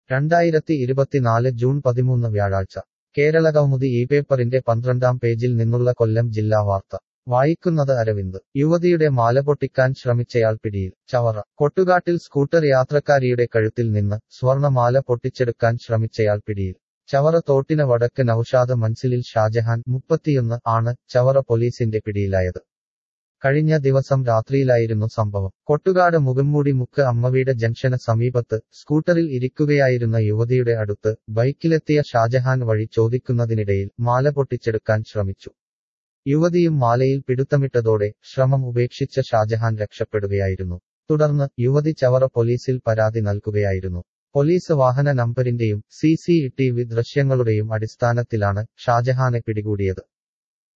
രണ്ടായിരത്തി ഇരുപത്തിനാല് ജൂൺ പതിമൂന്ന് വ്യാഴാഴ്ച കേരള കൗമുദി ഈ പേപ്പറിന്റെ പന്ത്രണ്ടാം പേജിൽ നിന്നുള്ള കൊല്ലം ജില്ലാ വാർത്ത വായിക്കുന്നത് അരവിന്ദ് യുവതിയുടെ മാല പൊട്ടിക്കാൻ ശ്രമിച്ചയാൾ പിടിയിൽ ചവറ കൊട്ടുകാട്ടിൽ സ്കൂട്ടർ യാത്രക്കാരിയുടെ കഴുത്തിൽ നിന്ന് സ്വർണമാല പൊട്ടിച്ചെടുക്കാൻ ശ്രമിച്ചയാൾ പിടിയിൽ ചവറ തോട്ടിന് വടക്ക് നൌഷാദ് മൻസിലിൽ ഷാജഹാൻ മുപ്പത്തിയൊന്ന് ആണ് ചവറ പോലീസിന്റെ പിടിയിലായത് കഴിഞ്ഞ ദിവസം രാത്രിയിലായിരുന്നു സംഭവം കൊട്ടുകാട് മുഖംമൂടി മുക്ക് അമ്മവീട് ജംഗ്ഷന് സമീപത്ത് സ്കൂട്ടറിൽ ഇരിക്കുകയായിരുന്ന യുവതിയുടെ അടുത്ത് ബൈക്കിലെത്തിയ ഷാജഹാൻ വഴി ചോദിക്കുന്നതിനിടയിൽ മാല പൊട്ടിച്ചെടുക്കാൻ ശ്രമിച്ചു യുവതിയും മാലയിൽ പിടുത്തമിട്ടതോടെ ശ്രമം ഉപേക്ഷിച്ച ഷാജഹാൻ രക്ഷപ്പെടുകയായിരുന്നു തുടർന്ന് യുവതി ചവറ പോലീസിൽ പരാതി നൽകുകയായിരുന്നു പോലീസ് വാഹന നമ്പരിന്റെയും സി സി ടി വി ദൃശ്യങ്ങളുടെയും അടിസ്ഥാനത്തിലാണ് ഷാജഹാനെ പിടികൂടിയത്